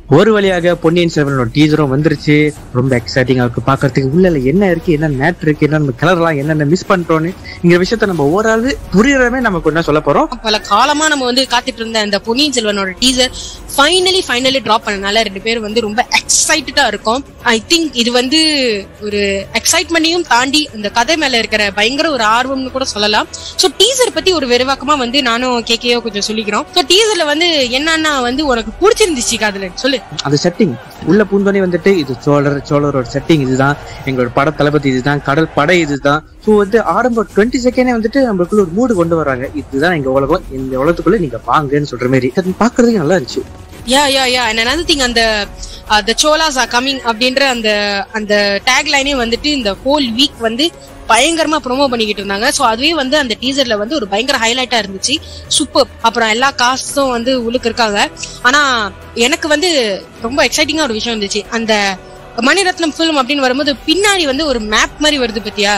ஒரு வழியாக பொன்னியின் செல்வனோட டீசரும் வந்துருச்சு ரொம்ப எக்ஸைட்டிங்கா இருக்கு பாக்குறதுக்கு உள்ள என்ன இருக்கு என்ன மேட் இருக்கு என்ன நம்ம கலர்லாம் என்னென்ன மிஸ் பண்றோம்னு இங்க விஷயத்த நம்ம ஓராது புரியறமே நம்ம கொஞ்சம் சொல்ல போறோம் பல காலமா நம்ம வந்து காத்துட்டு இருந்த அந்த பொன்னியின் செல்வனோட டீசர் ஃபைனலி ஃபைனலி டிராப் பண்ணனால ரெண்டு பேரும் வந்து ரொம்ப எக்ஸைட்டடா இருக்கும் ஐ திங்க் இது வந்து ஒரு எக்ஸைட்மெண்ட்டையும் தாண்டி இந்த கதை மேல இருக்கிற பயங்கர ஒரு ஆர்வம்னு கூட சொல்லலாம் சோ டீசர் பத்தி ஒரு விரிவாக்கமா வந்து நானும் கேக்கையோ கொஞ்சம் சொல்லிக்கிறோம் சோ டீசர்ல வந்து என்னன்னா வந்து உனக்கு பிடிச்சிருந்துச்சு காதல சொல்லு அந்த செட்டிங் உள்ள பூந்தோனே வந்துட்டு இது சோழர் சோழரோட செட்டிங் இதுதான் எங்களோட பட தளபதி இதுதான் கடல் படை இதுதான் ஸோ வந்து ஆரம்ப டுவெண்ட்டி செகண்டே வந்துட்டு நம்மளுக்குள்ள ஒரு மூடு கொண்டு வராங்க இதுதான் எங்க உலகம் இந்த உலகத்துக்குள்ள நீங்க வாங்கன்னு சொல்ற மாதிரி அது பாக்குறதுக்கு நல்லா இருந்துச்சு yeah yeah yeah and another thing அந்த த சோலாஸ் ஆர் கமிங் அப்படின்ற அந்த அந்த டேக் லைனே வந்துட்டு இந்த ஹோல் வீக் வந்து பயங்கரமா ப்ரோமோ பண்ணிக்கிட்டு இருந்தாங்க சோ அதுவே வந்து அந்த டீசர்ல வந்து ஒரு பயங்கர ஹைலைட்டா இருந்துச்சு சூப்பர் அப்புறம் எல்லா காஸ்டும் வந்து உள்ளுக்கு இருக்காங்க ஆனா எனக்கு வந்து ரொம்ப எக்ஸைட்டிங்கா ஒரு விஷயம் இருந்துச்சு அந்த மணிரத்னம் ஃபிலிம் அப்படின்னு வரும்போது பின்னாடி வந்து ஒரு மேப் மாதிரி வருது பத்தியா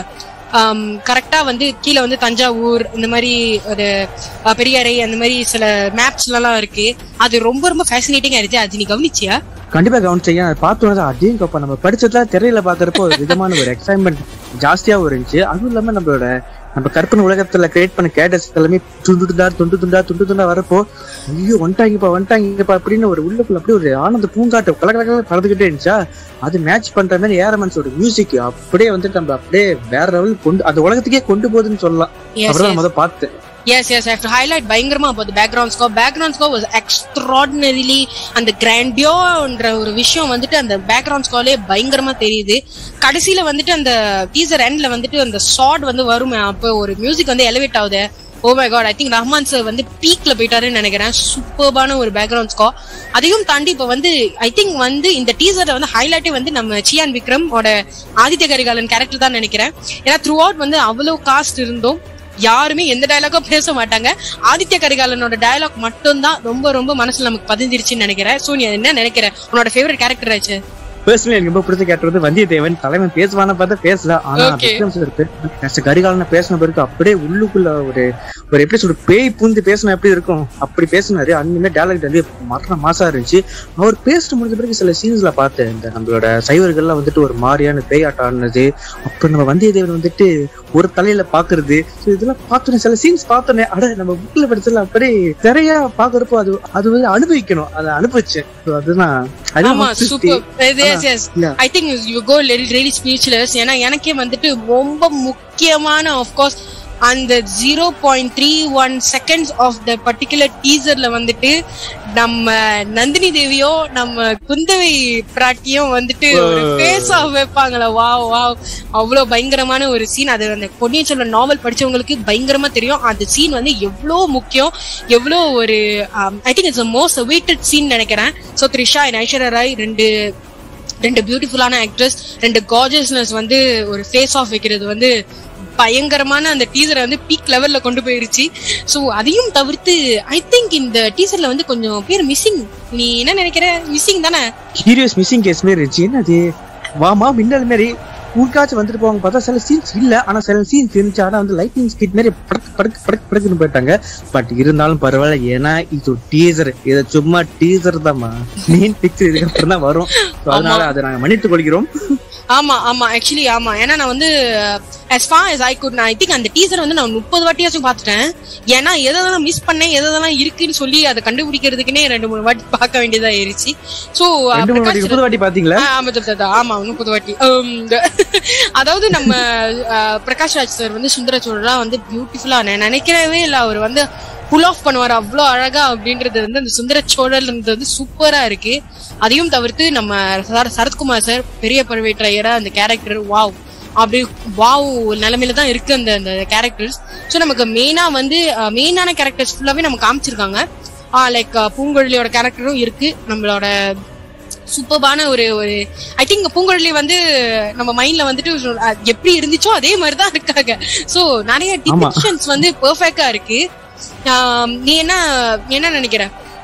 கரெக்டா வந்து கீழே வந்து தஞ்சாவூர் இந்த மாதிரி ஒரு அஹ், பெரியாறை அந்த மாதிரி சில மேப்ஸ் எல்லாம் இருக்கு அது ரொம்ப ரொம்ப ஃபேசினேட்டிங்கா இருந்துச்சு அது நீ கவனிச்சியா கண்டிப்பா கவனிச்சீங்க அதை பார்த்தோன்னே அதையும் கப்பா நம்ம படிச்சதுல திரையில பாக்குறப்போ ஒரு விதமான ஒரு எக்ஸைட்மெண்ட் ஜாஸ்தியாவும் இருந்துச்சு அதுவும் இல்லாம நம்மளோட நம்ம கற்பனை உலகத்துல கிரியேட் பண்ண கேரக்டர்ஸ் எல்லாமே துண்டு துண்டா துண்டு துண்டா துண்டு துண்டா வரப்போ ஐயோ வந்துட்டாங்கப்பா வந்துட்டாங்கப்பா அப்படின்னு ஒரு உள்ளுக்குள்ள அப்படியே ஒரு ஆனந்த பூங்காட்டு கலக்கலக்கல பறந்துகிட்டே இருந்துச்சா அது மேட்ச் பண்ற மாதிரி ஏரமன்ஸோட மியூசிக் அப்படியே வந்துட்டு நம்ம அப்படியே வேற லெவல் கொண்டு அந்த உலகத்துக்கே கொண்டு போகுதுன்னு சொல்லலாம் Yes, அப்படிதான் yes. முத பார்த்தேன் yes yes have to highlight பயங்கரமா about the background score background score was extraordinarily அந்த கிராண்டியோன்ற ஒரு விஷயம் வந்துட்டு அந்த பேக்ரவுண்ட் ஸ்கோர்லயே பயங்கரமா தெரியுது கடைசியில வந்துட்டு அந்த டீசர் எண்ட்ல வந்துட்டு அந்த ஷார்ட் வந்து வருமே அப்போ ஒரு மியூசிக் வந்து எலிவேட் ஆகுது oh my God I think Rahman sir வந்து பீக்ல போயிட்டாருன்னு நினைக்கிறேன் சூப்பர்பான ஒரு பேக்ரவுண்ட் ஸ்கோர் அதையும் தாண்டி இப்ப வந்து ஐ திங்க் வந்து இந்த டீசர்ல வந்து ஹைலைட்டே வந்து நம்ம சியான் விக்ரம் ஓட ஆதித்ய கரிகாலன் கேரக்டர் தான் நினைக்கிறேன் ஏன்னா த்ரூ அவுட் வந்து அவ்வளவு காஸ்ட் இருந்தும் யாருமே எந்த டயலாகும் பேச மாட்டாங்க ஆதித்ய கரிகாலனோட டயலாக் மட்டும்தான் ரொம்ப ரொம்ப மனசுல நமக்கு பதிஞ்சிருச்சுன்னு நினைக்கிறேன் சோ நீ என்ன நினைக்கிற உன்னோட ஃபேவரட் கேரக்டர் ஆச்சு பர்சனலி எனக்கு ரொம்ப பிடிச்ச கேரக்டர் வந்து வந்தியத்தேவன் தலைவன் பேசுவான பார்த்தா பேசல ஆனா Okay. விக்ரம் சார் பேச கரிகாலன பேசின பிறகு அப்படியே உள்ளுக்குள்ள ஒரு ஒரு எப்படி சொல்ற பேய் பூந்து பேசினா எப்படி இருக்கும் அப்படி பேசினாரு அந்த டேலக்ட் வந்து மரண மாசா இருந்துச்சு அவர் பேசிட்டு முடிஞ்ச பிறகு சில சீன்ஸ்ல பார்த்தேன் இந்த நம்மளோட சைவர்கள்லாம் வந்துட்டு ஒரு மாதிரியான பேய் ஆட்டம் ஆடினது அப்புறம் நம்ம வந்தியத்தேவன் வந்துட்டு ஒரு தலையில பாக்குறது So இதெல்லாம் பார்த்தோன்னே சில சீன்ஸ் பார்த்தோன்னே அட நம்ம புக்ல படிச்சதுல அப்படியே திரையா பாக்குறப்போ அது அது வந்து அனுபவிக்கணும் அதை அனுபவிச்சேன் So அதுதான் அதுதான் ஆமா 150. Super yes yes Yeah. I think you go really speechless ஏன்னா எனக்கே வந்துட்டு ரொம்ப முக்கியமான ஆஃப்கோர்ஸ் அந்த zero point three one seconds of the particular டீசர்ல வந்துட்டு நம்ம நந்தினி தேவியோ நம்ம குந்தவை பிராட்டியும் வந்துட்டு ஒரு ஃபேஸ் ஆஃப் வைப்பாங்களா வாவ் வாவ் அவ்வளவு பயங்கரமான ஒரு சீன் அது அந்த பொன்னியின் செல்வன் நாவல் படிச்சவங்களுக்கு பயங்கரமா தெரியும் அந்த சீன் வந்து எவ்வளவு முக்கியம் எவ்வளவு ஒரு I think it's most weighted scene நினைக்கிறேன் ஸோ த்ரிஷா அண்ட் ஐஸ்வர்யா ராய் ரெண்டு ரெண்டு பியூட்டிஃபுல்லான ஆக்ட்ரஸ் ரெண்டு கார்ஜஸ்னஸ் வந்து ஒரு ஃபேஸ் ஆஃப் வைக்கிறது வந்து பயங்கரமான அந்த டீசரை வந்து பீக் லெவல்ல கொண்டு போயிருச்சு ஸோ அதையும் தவிர்த்து ஐ திங்க் இந்த டீசர்ல வந்து கொஞ்சம் பேர் மிஸ்ஸிங் நீ என்ன நினைக்கிற மிஸ்ஸிங் தானே சீரியஸ் மிஸ்ஸிங் கேஸ் மாதிரி இருந்துச்சு என்னது வாமா மின்னல் மாதிரி ஊருக்காச்சும் வந்துட்டு போவாங்க பார்த்தா சில சீன்ஸ் இல்ல ஆனா சில சீன்ஸ் இருந்துச்சு ஆனா வந்து லைட்டிங் ஸ்பீட் மாதிரி படக்கு படக்கு படக்கு படக்குன்னு போயிட்டாங்க பட் இருந்தாலும் பரவாயில்ல ஏன்னா இது டீசர் இது சும்மா டீசர் தான்மா மெயின் பிக்சர் இதுக்கு அப்புறம் தான் வரும் So அதனால அதை நாங்க மன்னித்துக் கொள்கிறோம் ஆமா ஆமா ஆக்சுவலி ஆமா ஏன்னா நான் வந்து as far as I could நான் ஐ திங்க் அந்த டீசர் வந்து நான் முப்பது வாட்டியாச்சும் பார்த்துட்டேன் ஏன்னா எதெல்லாம் மிஸ் பண்ணேன் எதெல்லாம் இருக்குன்னு சொல்லி அதை கண்டுபிடிக்கிறதுக்குனே ரெண்டு மூணு வாட்டி பார்க்க வேண்டியதா ஆயிருச்சு ஸோ ரெண்டு மூணு வாட்டி முப்பது வாட்டி பாத்தீங்களா ஆ, ஆமா தப்பு, தப்பு. ஆமா இன்னும் புது வாட்டி உம், இந்த- அதாவது நம்ம அஹ், பிரகாஷ் ராஜ் சார் வந்து சுந்தர சோழலாம் வந்து பியூட்டிஃபுல்லா நான் நினைக்கிறவே இல்ல அவர் வந்து புல் ஆஃப் பண்ணுவார் அவ்வளோ அழகா அப்படின்றது வந்து அந்த சுந்தர சோழல்ன்றது வந்து சூப்பரா இருக்கு அதையும் தவிர்த்து நம்ம சர- சரத்குமார் சார் பெரிய பழுவேற்றையரா அந்த கேரக்டர் வாவ் அப்படி வாவ் நிலைமையில தான் இருக்கு அந்த அந்த கேரக்டர்ஸ் ஸோ நமக்கு மெயினா வந்து மெயினான கேரக்டர்ஸ் ஃபுல்லாவே நம்ம காமிச்சிருக்காங்க லைக் பூங்கொழியோட கேரக்டரும் இருக்கு நம்மளோட சூப்பர்பான ஒரு ஒரு ஐ திங்க் பூங்குழலி வந்து நம்ம மைண்ட்ல வந்துட்டு சொ- அஹ் எப்படி இருந்துச்சோ அதே மாதிரி தான் இருக்காங்க சோ நிறைய டிபிக்ஷன்ஸ் வந்து பெர்ஃபெக்ட்டா இருக்கு ஆம், நீ என்ன நீ என்ன நினைக்கிற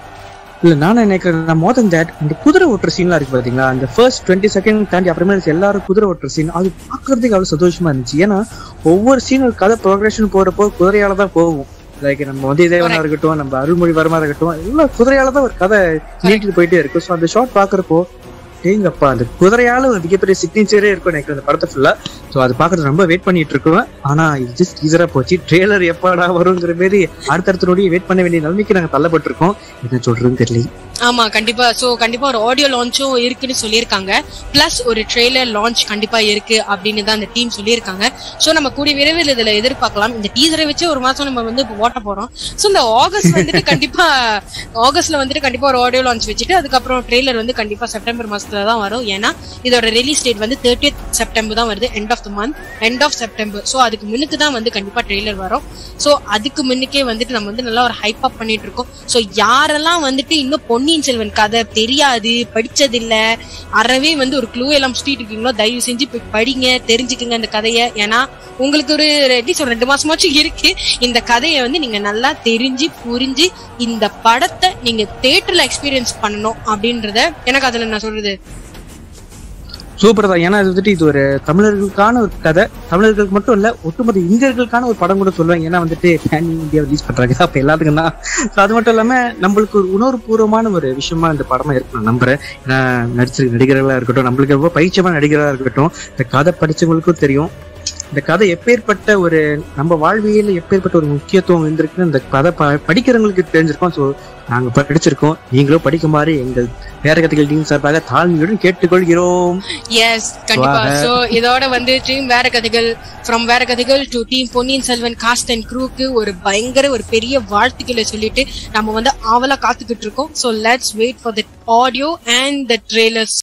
இல்ல நானும் நினைக்கிறேன் நான் மோர் தட் இந்த குதிரை ஓட்டுற சீன்லாம் இருக்கு பாத்தீங்களா அந்த ஃபர்ஸ்ட் டுவெண்ட்டி செகண்ட் தாண்டி அப்புறமே எல்லாரும் குதிரை ஓட்டுற சீன் அது பாக்குறதுக்கு அவ்வளவு சந்தோஷமா இருந்துச்சு ஏன்னா ஒவ்வொரு சீனும் கதை ப்ரோக்ரஷன் போறப்போ குதிரையால தான் போகும் லைக் நம்ம வந்து இதேவனா இருக்கட்டும் நம்ம அருள்மொழி வர்மா இருக்கட்டும் எல்லாம் குதிரையால தான் ஒரு கதை நீட்டிட்டு போயிட்டே இருக்கு ஸோ அந்த ஷாட் பாக்குறப்போ ஏங்கப்பா அந்த குதிரையால ஒரு மிகப்பெரிய சிக்னேச்சரே இருக்கும் எனக்கு அந்த படத்தை ஃபுல்லா ஸோ அது பாக்குறது ரொம்ப வெயிட் பண்ணிட்டு இருக்கோம் ஆனா இது ஜஸ்ட் ஈஸரா போச்சு ட்ரெய்லர் எப்படா வருங்கிற மாதிரி அடுத்தடுத்த நொடியை வெயிட் பண்ண வேண்டிய நிலைமைக்கு நாங்க தள்ளப்பட்டிருக்கோம் என்ன சொல்றதுன்னு தெரியல ஆமா கண்டிப்பா சோ கண்டிப்பா ஒரு ஆடியோ லான்ச்சும் இருக்குன்னு சொல்லியிருக்காங்க பிளஸ் ஒரு ட்ரெய்லர் லான்ச் கண்டிப்பா இருக்கு அப்படின்னு தான் அந்த டீம் சொல்லியிருக்காங்க சோ நம்ம கூடிய விரைவில் இதுல எதிர்பார்க்கலாம் இந்த டீசரை வச்சு ஒரு மாசம் நம்ம வந்து இப்ப ஓட்ட போறோம் சோ இந்த ஆகஸ்ட் வந்துட்டு கண்டிப்பா ஆகஸ்ட்ல வந்துட்டு கண்டிப்பா ஒரு ஆடியோ லான்ச் வச்சுட்டு அதுக்கப்புறம் ட்ரெய்லர் வந்து கண்டிப்பா செப்டம்பர் மாசத்துல தான் வரும் ஏன்னா இதோட ரிலீஸ் டேட் வந்து தேர்ட்டியத் செப்டம்பர் தான் வருது end of the month end of September so அதுக்கு முன்னுக்கு தான் வந்து கண்டிப்பா ட்ரெய்லர் வரும் சோ அதுக்கு முன்னுக்கே வந்துட்டு நம்ம வந்து நல்லா ஒரு ஹைப் அப் பண்ணிட்டு இருக்கோம் சோ யாரெல்லாம் வந்துட்டு இன்னும் பொன்னியின் செல்வன் கதை தெரியாது படிச்சதில்ல அறவே வந்து ஒரு க்ளூ எல்லாம் சுத்திட்டு இருக்கீங்களோ தயவு செஞ்சு போய் படிங்க தெரிஞ்சுக்குங்க அந்த கதையை ஏன்னா உங்களுக்கு ஒரு எப்படி சொல்ற ரெண்டு மாசமாச்சும் இருக்கு இந்த கதையை வந்து நீங்க நல்லா தெரிஞ்சு புரிஞ்சு இந்த படத்தை நீங்க தேட்டர்ல எக்ஸ்பீரியன்ஸ் பண்ணணும் அப்படின்றத எனக்கு அதுல நான் சொல்றது சூப்பர் தான் ஏன்னா இது வந்துட்டு இது ஒரு தமிழர்களுக்கான ஒரு கதை தமிழர்களுக்கு மட்டும் இல்ல ஒட்டுமொத்த இந்தியர்களுக்கான ஒரு படம் கூட சொல்லுவாங்க ஏன்னா வந்துட்டு பேன் இந்தியா ரிலீஸ் பண்றாங்க அப்ப எல்லாத்துக்கும் தான் So அது மட்டும் இல்லாம நம்மளுக்கு ஒரு உணர்வுபூர்வமான ஒரு விஷயமா இந்த படமா இருக்கு நான் நம்புறேன் ஏன்னா நடிச்சிருக்க நடிகர்களா இருக்கட்டும் நம்மளுக்கு ரொம்ப பயிற்சியமான நடிகர்களா இருக்கட்டும் இந்த கதை படிச்சவங்களுக்கும் தெரியும் இந்த கதை எப்பேற்பட்ட ஒரு நம்ம வாழ்வியல் எப்பேற்பட்ட ஒரு முக்கியத்துவம் இருந்திருக்குன்னு இந்த கதை ப- படிக்கிறவங்களுக்கு தெரிஞ்சிருக்கோம் ஸோ நாங்க படிச்சிருக்கோம் நீங்களும் படிக்குமாறு எங்கள் வேற கதைகள் டீம் சார்பாக தாழ்மையுடன் கேட்டுக்கொள்கிறோம் எஸ் கண்டிப்பா வாங்க. சோ இதோட வந்து டீம் வேற கதைகள் ஃப்ரம் வேற கதைகள் to team Ponniyin Selvan cast and க்ரூக்கு ஒரு பயங்கர ஒரு பெரிய வாழ்த்துக்களை சொல்லிட்டு நம்ம வந்து ஆவலா காத்துக்கிட்டு இருக்கோம் so let's wait for the audio and the trailers